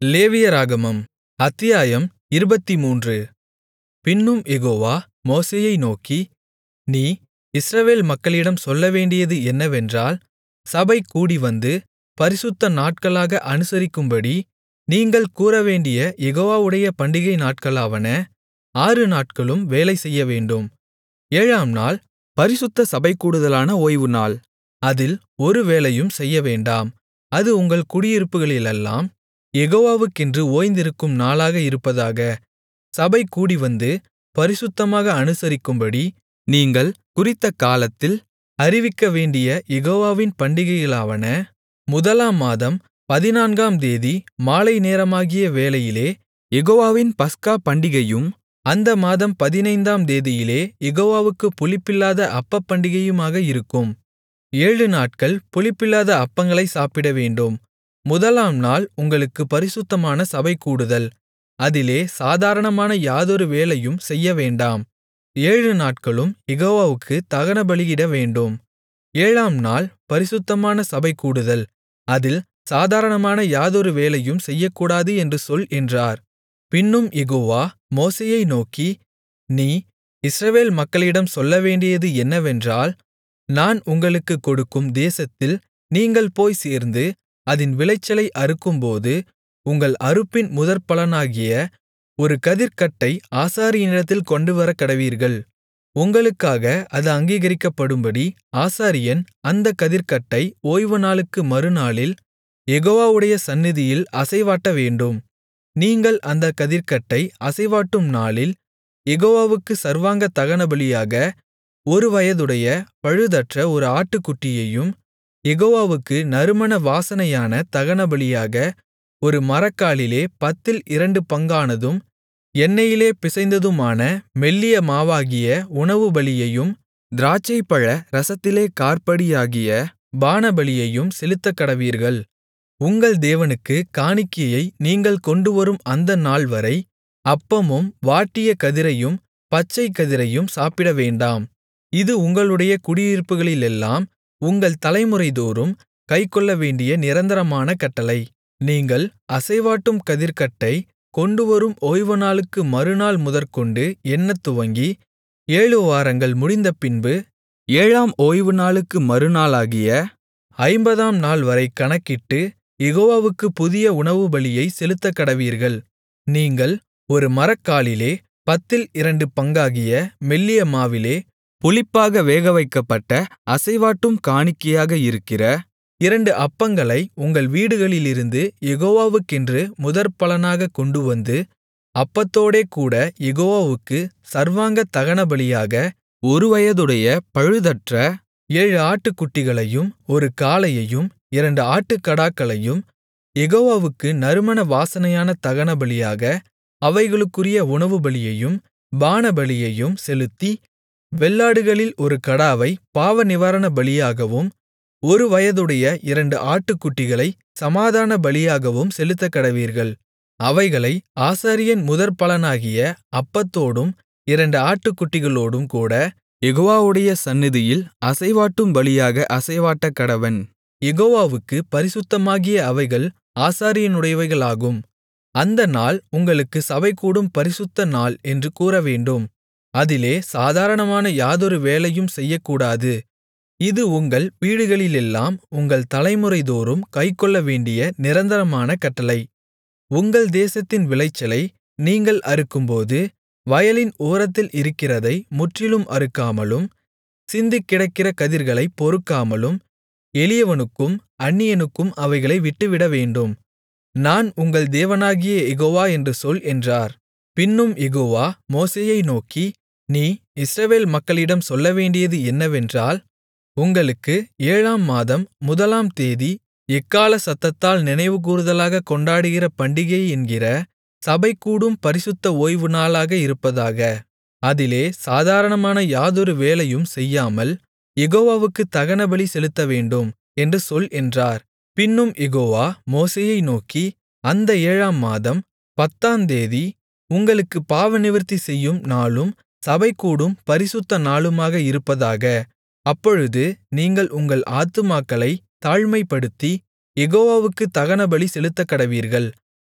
லேவியராகமம் அத்தியாயம் இருபத்துமூன்று பின்னும் யெகோவா மோசேயை நோக்கி நீ இஸ்ரவேல் மக்களிடம் சொல்லவேண்டியது என்னவென்றால் சபை கூடிவந்து பரிசுத்த நாட்களாக அனுசரிக்கும்படி நீங்கள் கூறவேண்டிய யெகோவாவுடைய பண்டிகை நாட்களாவன ஆறு நாட்களும் வேலை செய்யவேண்டும் ஏழாம் நாள் பரிசுத்த சபைகூடுதலான ஓய்வுநாள் அதில் ஒரு வேலையும் செய்யவேண்டாம் அது உங்கள் குடியிருப்புகளிலெல்லாம் யெகோவாவுக்கென்று ஓய்ந்திருக்கும் நாளாக இருப்பதாக சபை கூடிவந்து பரிசுத்தமாக அனுசரிக்கும்படி நீங்கள் குறித்த காலத்தில் அறிவிக்கவேண்டிய யெகோவாவின் பண்டிகைகளாவன முதலாம் மாதம் பதினான்காம் தேதி மாலைநேரமாகிய வேளையிலே யெகோவாவின் பஸ்கா பண்டிகையும் அந்த மாதம் பதினைந்தாம் தேதியிலே யெகோவாவுக்குப் புளிப்பில்லாத அப்பப்பண்டிகையுமாக இருக்கும் ஏழுநாட்கள் புளிப்பில்லாத அப்பங்களைச் சாப்பிடவேண்டும் முதலாம் நாள் உங்களுக்குப் பரிசுத்தமான சபைகூடுதல் அதிலே சாதாரணமான யாதொரு வேலையும் செய்யவேண்டாம் ஏழுநாட்களும் யெகோவாவுக்குத் தகனபலியிடவேண்டும் ஏழாம் நாள் பரிசுத்தமான சபைகூடுதல் அதில் சாதாரணமான யாதொரு வேலையும் செய்யக்கூடாது என்று சொல் என்றார் பின்னும் யெகோவா மோசேயை நோக்கி நீ இஸ்ரவேல் மக்களிடம் சொல்லவேண்டியது என்னவென்றால் நான் உங்களுக்குக் கொடுக்கும் தேசத்தில் நீங்கள் போய்ச் சேர்ந்து அதின் விளைச்சலை அறுக்கும்போது உங்கள் அறுப்பின் முதற்பலனாகிய ஒரு கதிர்க்கட்டை ஆசாரியனிடத்தில் கொண்டுவரக்கடவீர்கள் உங்களுக்காக அது அங்கீகரிக்கப்படும்படி ஆசாரியன் அந்தக் கதிர்க்கட்டை ஓய்வுநாளுக்கு மறுநாளில் யெகோவாவுடைய சந்நிதியில் அசைவாட்டவேண்டும் நீங்கள் அந்தக் கதிர்க்கட்டை அசைவாட்டும் நாளில் யெகோவாவுக்குச் சர்வாங்க தகனபலியாக ஒரு வயதுடைய பழுதற்ற ஒரு ஆட்டுக்குட்டியையும் யெகோவாவுக்கு நறுமண வாசனையான தகனபலியாக ஒரு மரக்காலிலே பத்தில் இரண்டு பங்கானதும் எண்ணெயிலே பிசைந்ததுமான மெல்லிய மாவாகிய உணவுபலியையும் திராட்சைப்பழ ரசத்திலே காற்படியாகிய பானபலியையும் செலுத்தக்கடவீர்கள் உங்கள் தேவனுக்குக் காணிக்கையை நீங்கள் கொண்டுவரும் அந்த நாள்வரை அப்பமும் வாட்டிய கதிரையும் பச்சைக் கதிரையும் சாப்பிடவேண்டாம் இது உங்களுடைய குடியிருப்புகளிலெல்லாம் உங்கள் தலைமுறைதோறும் கைக்கொள்ளவேண்டிய நிரந்தரமான கட்டளை நீங்கள் அசைவாட்டும் கதிர்க்கட்டை கொண்டுவரும் ஓய்வுநாளுக்கு மறுநாள் முதற்கொண்டு எண்ணத்துவங்கி ஏழு வாரங்கள் முடிந்தபின்பு ஏழாம் ஓய்வுநாளுக்கு மறுநாளாகிய ஐம்பதாம் நாள்வரை கணக்கிட்டு யெகோவாவுக்குப் புதிய உணவுபலியைச் செலுத்தக்கடவீர்கள் நீங்கள் ஒரு மரக்காலிலே பத்தில் இரண்டு பங்காகிய மெல்லிய மாவிலே புளிப்பாக வேகவைக்கப்பட்ட அசைவாட்டும் காணிக்கையாக இருக்கிற இரண்டு அப்பங்களை உங்கள் வீடுகளிலிருந்து யெகோவாவுக்கென்று முதற்பலனாகக் கொண்டுவந்து அப்பத்தோடே கூட யெகோவாவுக்கு சர்வாங்க தகனபலியாக ஒரு வயதுடைய பழுதற்ற ஏழு ஆட்டுக்குட்டிகளையும் ஒரு காளையையும் இரண்டு ஆட்டுக்கடாக்களையும் யெகோவாவுக்கு நறுமண வாசனையான தகனபலியாக அவைகளுக்குரிய உணவுபலியையும் பானபலியையும் செலுத்தி வெள்ளாடுகளில் ஒரு கடாவை பாவநிவாரண பலியாகவும் ஒரு வயதுடைய இரண்டு ஆட்டுக்குட்டிகளைச் சமாதான பலியாகவும் செலுத்தக்கடவீர்கள் அவைகளை ஆசாரியன் முதற்பலனாகிய அப்பத்தோடும் இரண்டு ஆட்டுக்குட்டிகளோடும் கூட யெகோவாவுடைய சந்நிதியில் அசைவாட்டும் பலியாக அசைவாட்டக்கடவன் யெகோவாவுக்குப் பரிசுத்தமாகிய அவைகள் ஆசாரியனுடையவைகளாகும் அந்த நாள் உங்களுக்குச் சபைகூடும் பரிசுத்த நாள் என்று கூறவேண்டும் அதிலே சாதாரணமான யாதொரு வேலையும் செய்யக்கூடாது இது உங்கள் வீடுகளிலெல்லாம் உங்கள் தலைமுறைதோறும் கைக்கொள்ளவேண்டிய நிரந்தரமான கட்டளை உங்கள் தேசத்தின் விளைச்சலை நீங்கள் அறுக்கும்போது வயலின் ஓரத்தில் இருக்கிறதை முற்றிலும் அறுக்காமலும் சிந்திக்கிடக்கிற கதிர்களைப் பொறுக்காமலும் எளியவனுக்கும் அந்நியனுக்கும் அவைகளை விட்டுவிடவேண்டும் நான் உங்கள் தேவனாகிய யெகோவா என்று சொல் என்றார் பின்னும் யெகோவா மோசேயை நோக்கி நீ இஸ்ரவேல் மக்களிடம் சொல்லவேண்டியது என்னவென்றால் உங்களுக்கு ஏழாம் மாதம் முதலாம் தேதி எக்காள சத்தத்தால் நினைவுகூருதலாகக் கொண்டாடுகிற பண்டிகை என்கிற சபைகூடும் பரிசுத்த ஓய்வு நாளாக இருப்பதாக அதிலே சாதாரணமான யாதொரு வேலையும் செய்யாமல் யெகோவாவுக்குத் தகனபலி செலுத்தவேண்டும் என்று சொல் என்றார் பின்னும் யெகோவா மோசேயை நோக்கி அந்த ஏழாம் மாதம் பத்தாந்தேதி உங்களுக்குப் பாவநிவிர்த்தி செய்யும் நாளும் சபைகூடும் பரிசுத்த நாளுமாக இருப்பதாக அப்பொழுது நீங்கள் உங்கள் ஆத்துமாக்களைத் தாழ்மைப்படுத்தி யெகோவாவுக்குத் தகனபலி செலுத்தக்கடவீர்கள்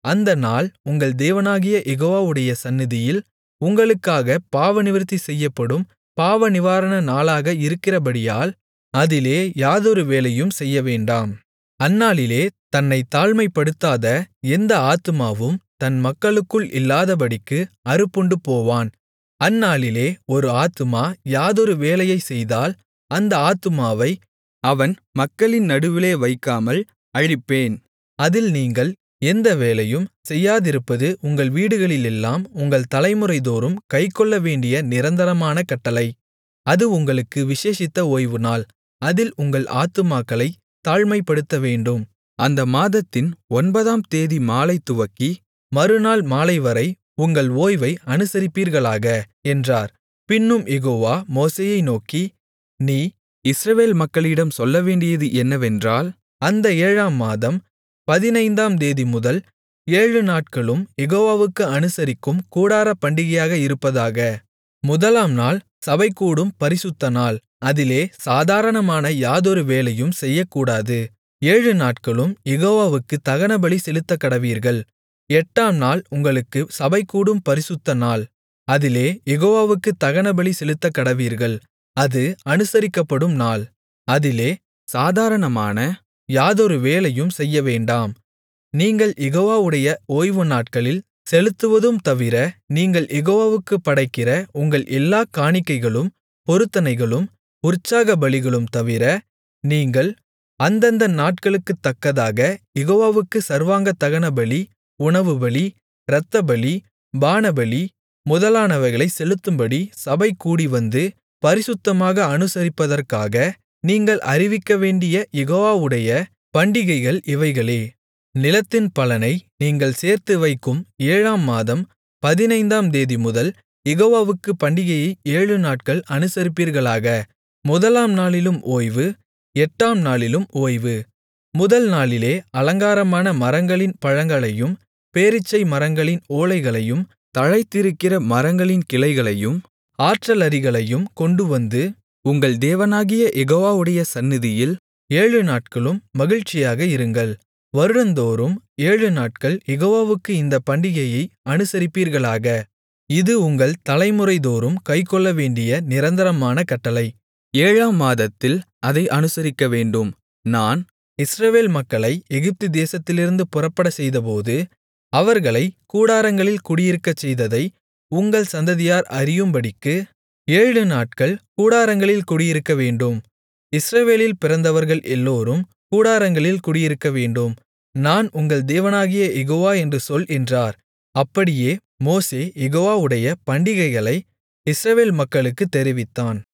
அந்த நாள் உங்கள் தேவனாகிய யெகோவாவுடைய சந்நிதியில் உங்களுக்காகப் பாவநிவிர்த்தி செய்யப்படும் பாவநிவாரண நாளாக இருக்கிறபடியால் அதிலே யாதொரு வேலையும் செய்யவேண்டாம் அந்நாளிலே தன்னைத் தாழ்மைப்படுத்தாத எந்த ஆத்துமாவும் தன் மக்களுக்குள் இல்லாதபடிக்கு அறுப்புண்டுபோவான் அந்நாளிலே ஒரு ஆத்துமா யாதொரு வேலையைச் செய்தால் அந்த ஆத்துமாவை அவன் மக்களின் நடுவிலே வைக்காமல் அழிப்பேன் அதில் நீங்கள் எந்த வேலையும் செய்யாதிருப்பது உங்கள் வீடுகளிலெல்லாம் உங்கள் தலைமுறைதோறும் கைக்கொள்ளவேண்டிய நிரந்தரமான கட்டளை அது உங்களுக்கு விசேஷித்த ஓய்வுநாள் அதில் உங்கள் ஆத்துமாக்களைத் தாழ்மைப்படுத்தவேண்டும் அந்த மாதத்தின் ஒன்பதாம் தேதி மாலை துவக்கி மறுநாள் மாலைவரை உங்கள் ஓய்வை அனுசரிப்பீர்களாக என்றார் பின்னும் யெகோவா மோசேயை நோக்கி நீ இஸ்ரவேல் மக்களிடம் சொல்லவேண்டியது என்னவென்றால் அந்த ஏழாம் மாதம் பதினைந்தாம் தேதிமுதல் ஏழு நாட்களும் யெகோவாவுக்கு அனுசரிக்கும் கூடாரப் பண்டிகையாக இருப்பதாக முதலாம் நாள் சபைகூடும் பரிசுத்த நாள் அதிலே சாதாரணமான யாதொரு வேலையும் செய்யக்கூடாது ஏழு நாட்களும் யெகோவாவுக்குத் தகனபலி செலுத்தக்கடவீர்கள் எட்டாம் நாள் உங்களுக்குச் சபைகூடும் பரிசுத்த நாள் அதிலே யெகோவாவுக்குத் தகனபலி செலுத்தக்கடவீர்கள் அது அனுசரிக்கப்படும் நாள் அதிலே சாதாரணமான யாதொரு வேலையும் செய்யவேண்டாம் நீங்கள் யெகோவாவுடைய ஓய்வு நாட்களில் செலுத்துவதும் தவிர நீங்கள் யெகோவாவுக்குப் படைக்கிற உங்கள் எல்லாக் காணிக்கைகளும் பொருத்தனைகளும் உற்சாகபலிகளும் தவிர நீங்கள் அந்தந்த நாட்களுக்குத்தக்கதாக யெகோவாவுக்குச் சர்வாங்க தகனபலி உணவுபலி இரத்தபலி பானபலி முதலானவைகளைச் செலுத்தும்படி சபை கூடிவந்து பரிசுத்தமாக அனுசரிப்பதற்காக நீங்கள் அறிவிக்கவேண்டிய யெகோவாவுடைய பண்டிகைகள் இவைகளே நிலத்தின் பலனை நீங்கள் சேர்த்து வைக்கும் ஏழாம் மாதம் பதினைந்தாம் தேதிமுதல் யெகோவாவுக்குப் பண்டிகையை ஏழு நாட்கள் அனுசரிப்பீர்களாக முதலாம் நாளிலும் ஓய்வு எட்டாம் நாளிலும் ஓய்வு முதல் நாளிலே அலங்காரமான மரங்களின் பழங்களையும் பேரீச்சை மரங்களின் ஓலைகளையும் தழைத்திருக்கிற மரங்களின் கிளைகளையும் ஆற்றலரிகளையும் கொண்டுவந்து உங்கள் தேவனாகிய யெகோவாவுடைய சந்நிதியில் ஏழு நாட்களும் மகிழ்ச்சியாக இருங்கள் வருடந்தோறும் ஏழு நாட்கள் யெகோவாவுக்கு இந்தப் பண்டிகையை அனுசரிப்பீர்களாக இது உங்கள் தலைமுறைதோறும் கைக்கொள்ளவேண்டிய நிரந்தரமான கட்டளை ஏழாம் மாதத்தில் அதை அனுசரிக்கவேண்டும் நான் இஸ்ரவேல் மக்களை எகிப்து தேசத்திலிருந்து புறப்படச் செய்தபோது அவர்களைக் கூடாரங்களில் குடியிருக்கச் செய்ததை உங்கள் சந்ததியார் அறியும்படிக்கு ஏழு நாட்கள் கூடாரங்களில் குடியிருக்கவேண்டும் இஸ்ரவேலில் பிறந்தவர்கள் எல்லோரும் கூடாரங்களில் குடியிருக்கவேண்டும் நான் உங்கள் தேவனாகிய யெகோவா என்று சொல் என்றார் அப்படியே மோசே யெகோவாவுடைய பண்டிகைகளை இஸ்ரவேல் மக்களுக்குத் தெரிவித்தான்